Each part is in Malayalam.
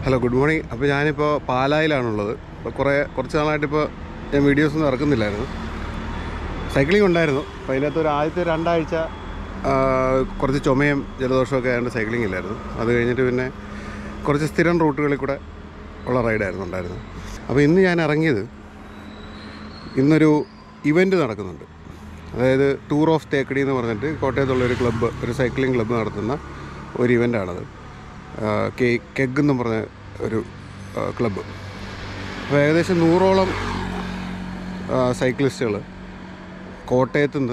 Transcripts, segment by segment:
ഹലോ ഗുഡ് മോർണിംഗ് അപ്പോൾ ഞാനിപ്പോൾ പാലായിലാണുള്ളത് ഇപ്പോൾ കുറേ കുറച്ച് നാളായിട്ടിപ്പോൾ ഞാൻ വീഡിയോസ് ഒന്നും ഇറക്കുന്നില്ലായിരുന്നു സൈക്ലിംഗ് ഉണ്ടായിരുന്നു അപ്പോൾ അതിനകത്ത് ഒരു ആദ്യത്തെ രണ്ടാഴ്ച ആ, കുറച്ച് ചുമയും ജലദോഷമൊക്കെ ആയതുകൊണ്ട് സൈക്ലിംഗ് ഇല്ലായിരുന്നു അത് കഴിഞ്ഞിട്ട് പിന്നെ കുറച്ച് സ്ഥിരം റൂട്ടുകളിൽ കൂടെ ഉള്ള റൈഡായിരുന്നു ഉണ്ടായിരുന്നത് അപ്പോൾ ഇന്ന് ഞാൻ ഇറങ്ങിയത് ഇന്നൊരു ഇവൻറ്റ് നടക്കുന്നുണ്ട് അതായത് ടൂർ ഓഫ് തേക്കടി എന്ന് പറഞ്ഞിട്ട് കോട്ടയത്തുള്ള ഒരു ക്ലബ്ബ് ഒരു സൈക്ലിംഗ് ക്ലബ്ബ് നടത്തുന്ന ഒരു ഇവൻ്റാണത് കെ കെഗ് എന്ന് പറഞ്ഞ ഒരു ക്ലബ്ബ് അപ്പോൾ ഏകദേശം നൂറോളം സൈക്ലിസ്റ്റുകൾ കോട്ടയത്തു നിന്ന്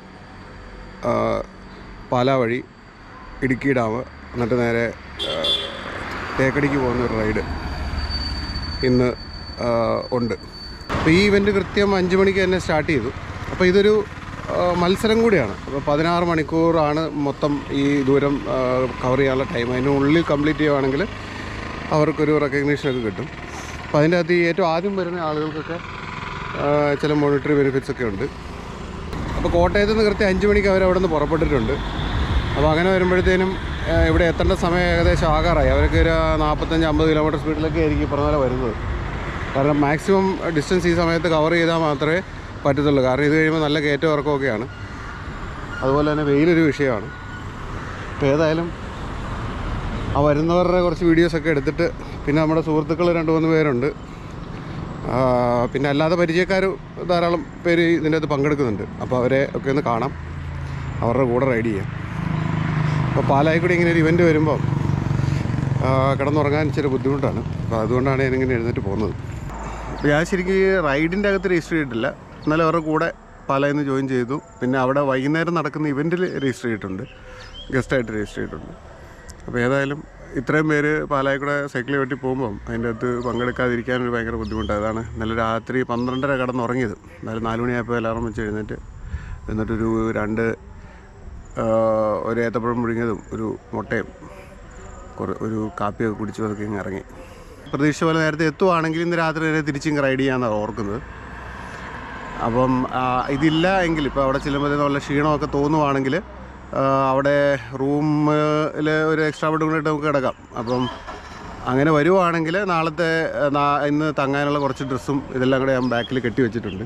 പാലാ വഴി ഇടുക്കി ഡാം എന്നിട്ട് നേരെ ആ, തേക്കടിക്ക് പോകുന്ന ഒരു റൈഡ് ഇന്ന് ആ, ഉണ്ട് അപ്പോൾ ഈ ഇവൻ്റ് കൃത്യം അഞ്ച് മണിക്ക് തന്നെ സ്റ്റാർട്ട് ചെയ്തു അപ്പോൾ ഇതൊരു ആ, മത്സരം കൂടിയാണ് അപ്പോൾ പതിനാറ് മണിക്കൂറാണ് മൊത്തം ഈ ദൂരം കവർ ചെയ്യാനുള്ള ടൈം അതിനുള്ളിൽ കംപ്ലീറ്റ് ചെയ്യുവാണെങ്കിൽ അവർക്കൊരു റെക്കഗ്നീഷനൊക്കെ കിട്ടും അപ്പോൾ അതിൻ്റെ അകത്ത് ഈ ഏറ്റവും ആദ്യം വരുന്ന ആളുകൾക്കൊക്കെ ആ, ചില മോണിറ്ററി ബെനിഫിറ്റ്സ് ഒക്കെ ഉണ്ട് അപ്പോൾ കോട്ടയത്ത് നിന്ന് കൃത്യം അഞ്ച് മണിക്ക് അവർ അവിടെ നിന്ന് പുറപ്പെട്ടിട്ടുണ്ട് അപ്പോൾ അങ്ങനെ വരുമ്പോഴത്തേനും ആ, ഇവിടെ എത്തേണ്ട സമയം ഏകദേശം ആകാറായി അവർക്ക് ഒരു നാൽപ്പത്തഞ്ച് അമ്പത് കിലോമീറ്റർ സ്പീഡിലൊക്കെ ആയിരിക്കും ഈ പറഞ്ഞ പോലെ വരുന്നത് കാരണം മാക്സിമം ഡിസ്റ്റൻസ് ഈ സമയത്ത് കവർ ചെയ്താൽ മാത്രമേ പറ്റത്തുള്ളൂ കാരണം ഇത് കഴിയുമ്പോൾ നല്ല കയറ്റം ഇറക്കമൊക്കെയാണ് അതുപോലെ തന്നെ വെയിലൊരു വിഷയമാണ് അപ്പോൾ ഏതായാലും ആ വരുന്നവരുടെ കുറച്ച് വീഡിയോസൊക്കെ എടുത്തിട്ട് പിന്നെ നമ്മുടെ സുഹൃത്തുക്കൾ രണ്ട് മൂന്ന് പേരുണ്ട് ആ, പിന്നെ അല്ലാതെ പരിചയക്കാർ ധാരാളം പേര് ഇതിൻ്റെ അകത്ത് പങ്കെടുക്കുന്നുണ്ട് അപ്പോൾ അവരെ ഒക്കെ ഒന്ന് കാണാം അവരുടെ കൂടെ റൈഡ് ചെയ്യാം അപ്പോൾ പാലായി കൂടി ഇങ്ങനെ ഒരു ഇവൻറ്റ് വരുമ്പോൾ ആ, കിടന്നുറങ്ങാൻ ഇച്ചിരി ബുദ്ധിമുട്ടാണ് അപ്പോൾ അതുകൊണ്ടാണ് ഞാനിങ്ങനെ എഴുന്നേറ്റ് പോകുന്നത് അപ്പോൾ ഞാൻ ശരിക്കും ഈ റൈഡിൻ്റെ അകത്ത് രജിസ്റ്റർ ചെയ്തിട്ടില്ല എന്നാലും അവരുടെ കൂടെ പാലായിൽ നിന്ന് ജോയിൻ ചെയ്തു പിന്നെ അവിടെ വൈകുന്നേരം നടക്കുന്ന ഇവൻറ്റിൽ രജിസ്റ്റർ ചെയ്തിട്ടുണ്ട് ഗസ്റ്റായിട്ട് രജിസ്റ്റർ ചെയ്തിട്ടുണ്ട് അപ്പോൾ ഏതായാലും ഇത്രയും പേര് പാലായി കൂടെ സൈക്കിൾ വെട്ടി പോകുമ്പം അതിൻ്റെ അകത്ത് പങ്കെടുക്കാതിരിക്കാൻ ഒരു ഭയങ്കര ബുദ്ധിമുട്ടാണ് അതാണ് ഇന്നലെ രാത്രി പന്ത്രണ്ടര കിടന്നുറങ്ങിയത് എന്നാലും നാല് മണിയായപ്പോൾ അലാറം വെച്ച് എഴുന്നേറ്റ് എന്നിട്ടൊരു രണ്ട് ആ, ഒരു ഏത്തപ്പഴം മുഴുങ്ങിയതും ഒരു മുട്ടയും കുറേ ഒരു കാപ്പിയൊക്കെ കുടിച്ചു അതൊക്കെ ഇങ്ങ് ഇറങ്ങി പ്രതീക്ഷ പോലെ നേരത്തെ എത്തുവാണെങ്കിൽ ഇന്ന് രാത്രി വരെ തിരിച്ചിങ് റൈഡ് ചെയ്യാമെന്നാണ് ഓർക്കുന്നത് അപ്പം ആ, ഇതില്ല എങ്കിൽ ഇപ്പോൾ അവിടെ ചെല്ലുമ്പോഴത്തേനും വല്ല ക്ഷീണമൊക്കെ തോന്നുവാണെങ്കിൽ ആ, അവിടെ റൂമിൽ ഒരു എക്സ്ട്രാ ബെഡും കൂടെ ഇട്ട് നമുക്ക് കിടക്കാം അപ്പം അങ്ങനെ വരുവാണെങ്കിൽ നാളത്തെ ആ, നാ- ഇന്ന് തങ്ങാനുള്ള കുറച്ച് ഡ്രസ്സും ഇതെല്ലാം കൂടെ ഞാൻ ബാക്കിൽ കെട്ടി വെച്ചിട്ടുണ്ട്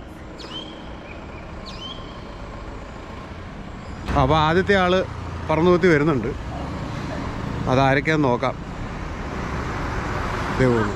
അപ്പോൾ ആദ്യത്തെ ആൾ പറന്നു കുത്തി വരുന്നുണ്ട് അതാരൊക്കെയാന്ന് നോക്കാം ദേ പോകുന്നു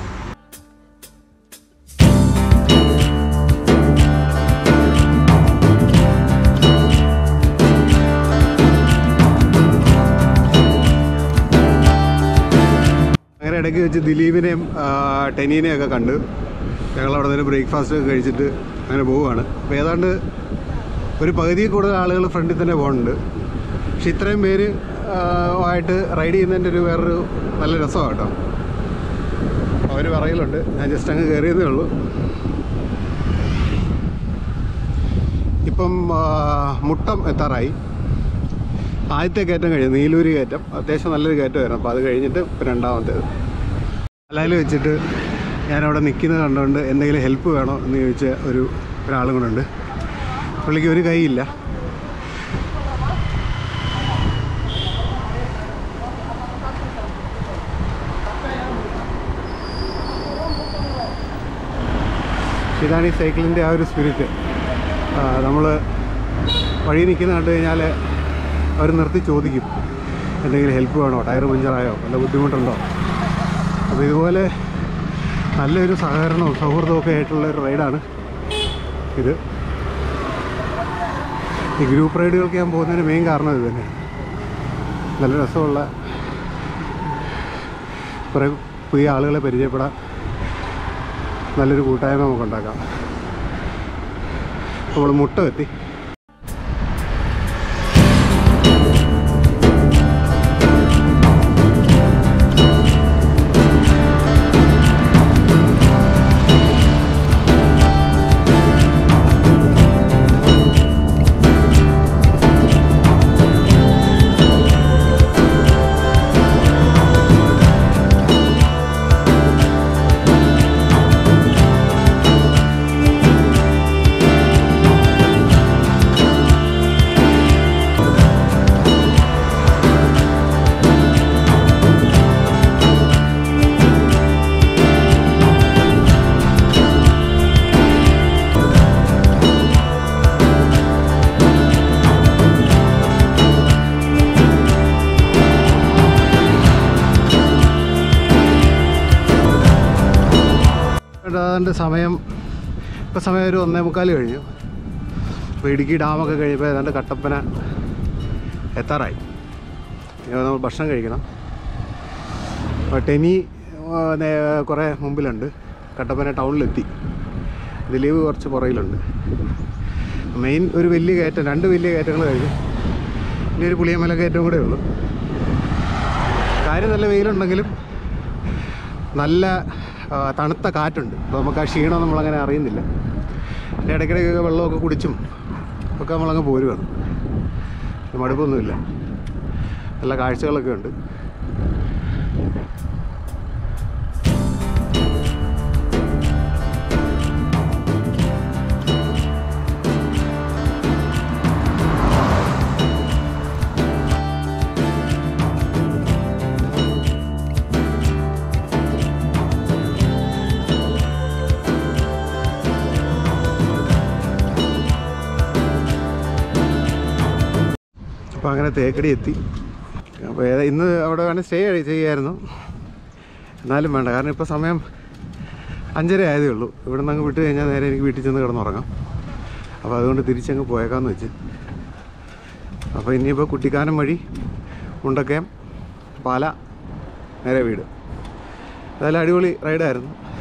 അങ്ങനെ ഇടയ്ക്ക് വെച്ച് ദിലീപിനെയും ആ, ടെനീനെയും ഒക്കെ കണ്ട് ഞങ്ങൾ അവിടെ നിന്ന് ബ്രേക്ക്ഫാസ്റ്റ് ഒക്കെ കഴിച്ചിട്ട് അങ്ങനെ പോവുകയാണ് അപ്പോൾ ഏതാണ്ട് ഒരു പകുതിയിൽ കൂടുതൽ ആളുകൾ ഫ്രണ്ടിൽ തന്നെ പോകുന്നുണ്ട് പക്ഷെ ഇത്രയും പേര് ആ, ആയിട്ട് റൈഡ് ചെയ്യുന്നതിൻ്റെ ഒരു വേറൊരു നല്ല രസമാണ് കേട്ടോ അവർ പറയലുണ്ട് ഞാൻ ജസ്റ്റ് അങ്ങ് കയറിയതേ ഉള്ളൂ ഇപ്പം ആ, മുട്ടം എത്താറായി ആദ്യത്തെ കയറ്റം കഴിഞ്ഞു നീലൂര് കയറ്റം അത്യാവശ്യം നല്ലൊരു കയറ്റമായിരുന്നു അപ്പോൾ അത് കഴിഞ്ഞിട്ട് ഇപ്പം രണ്ടാമത്തേത് അല്ലായിൽ വെച്ചിട്ട് ഞാനവിടെ നിൽക്കുന്നത് കണ്ടുകൊണ്ട് എന്തെങ്കിലും ഹെൽപ്പ് വേണോ എന്ന് ചോദിച്ച ഒരു ഒരാളും കൂടെ ഉണ്ട് പുള്ളിക്ക് ഒരു കൈയില്ല ഇതാണ് ഈ സൈക്കിളിൻ്റെ ആ ഒരു സ്പിരിറ്റ് നമ്മൾ വഴി നിൽക്കുന്ന കണ്ടു കഴിഞ്ഞാൽ അവർ നിർത്തി ചോദിക്കും എന്തെങ്കിലും ഹെൽപ്പ് വേണോ ടയർ പഞ്ചറായോ വല്ല ബുദ്ധിമുട്ടുണ്ടോ അപ്പോൾ ഇതുപോലെ നല്ലൊരു സഹകരണവും സൗഹൃദവും ഒക്കെ ആയിട്ടുള്ള ഒരു റൈഡാണ് ഇത് ഈ ഗ്രൂപ്പ് റൈഡുകൾക്ക് ഞാൻ പോകുന്നതിന് മെയിൻ കാരണം ഇത് തന്നെയാണ് നല്ല രസമുള്ള കുറേ പുതിയ ആളുകളെ പരിചയപ്പെടാം നല്ലൊരു കൂട്ടായ്മ നമുക്ക് ഉണ്ടാക്കാം നമ്മൾ മുട്ട എത്തി ഏതാണ്ട് സമയം ഇപ്പോൾ സമയം ഒരു ഒന്നേ മുക്കാൽ കഴിഞ്ഞു അപ്പോൾ ഇടുക്കി ഡാമൊക്കെ കഴിയുമ്പോൾ ഏതാണ്ട് കട്ടപ്പന എത്താറായി ഇനി നമ്മൾ ഭക്ഷണം കഴിക്കണം അപ്പോൾ ടെനി ആ, നേ- കുറേ മുമ്പിലുണ്ട് കട്ടപ്പന ടൗണിലെത്തി ദിലീപ് കുറച്ച് പുറകിലുണ്ട് മെയിൻ ഒരു വലിയ കയറ്റം രണ്ട് വലിയ കയറ്റങ്ങൾ കഴിഞ്ഞു ഇനി ഒരു പുളിയമല കയറ്റം കൂടെ ഉള്ളൂ കാര്യം നല്ല വെയിലുണ്ടെങ്കിലും നല്ല ആ, തണുത്ത കാറ്റുണ്ട് അപ്പോൾ നമുക്ക് ആ ക്ഷീണം നമ്മളങ്ങനെ അറിയുന്നില്ല പിന്നെ ഇടയ്ക്കിടയ്ക്കൊക്കെ വെള്ളമൊക്കെ കുടിച്ചും ഒക്കെ നമ്മളങ്ങ് പോരുകയാണ് മടുപ്പൊന്നുമില്ല നല്ല കാഴ്ചകളൊക്കെ ഉണ്ട് അപ്പോൾ അങ്ങനെ തേക്കടി എത്തി അപ്പോൾ ഏതാ ഇന്ന് അവിടെ വേണേൽ സ്റ്റേ ചെയ്യായിരുന്നു എന്നാലും വേണ്ട കാരണം ഇപ്പോൾ സമയം അഞ്ചര ആയതേ ഉള്ളൂ ഇവിടെ നിന്ന് അങ്ങ് വിട്ട് കഴിഞ്ഞാൽ നേരെ എനിക്ക് വീട്ടിൽ ചെന്ന് കിടന്നുറങ്ങാം അപ്പോൾ അതുകൊണ്ട് തിരിച്ചങ്ങ് പോയേക്കാന്ന് വെച്ച് അപ്പോൾ ഇനിയിപ്പോൾ കുട്ടിക്കാനം വഴി മുണ്ടക്കയം പാല നേരെ വീട് അതെല്ലാം അടിപൊളി റൈഡായിരുന്നു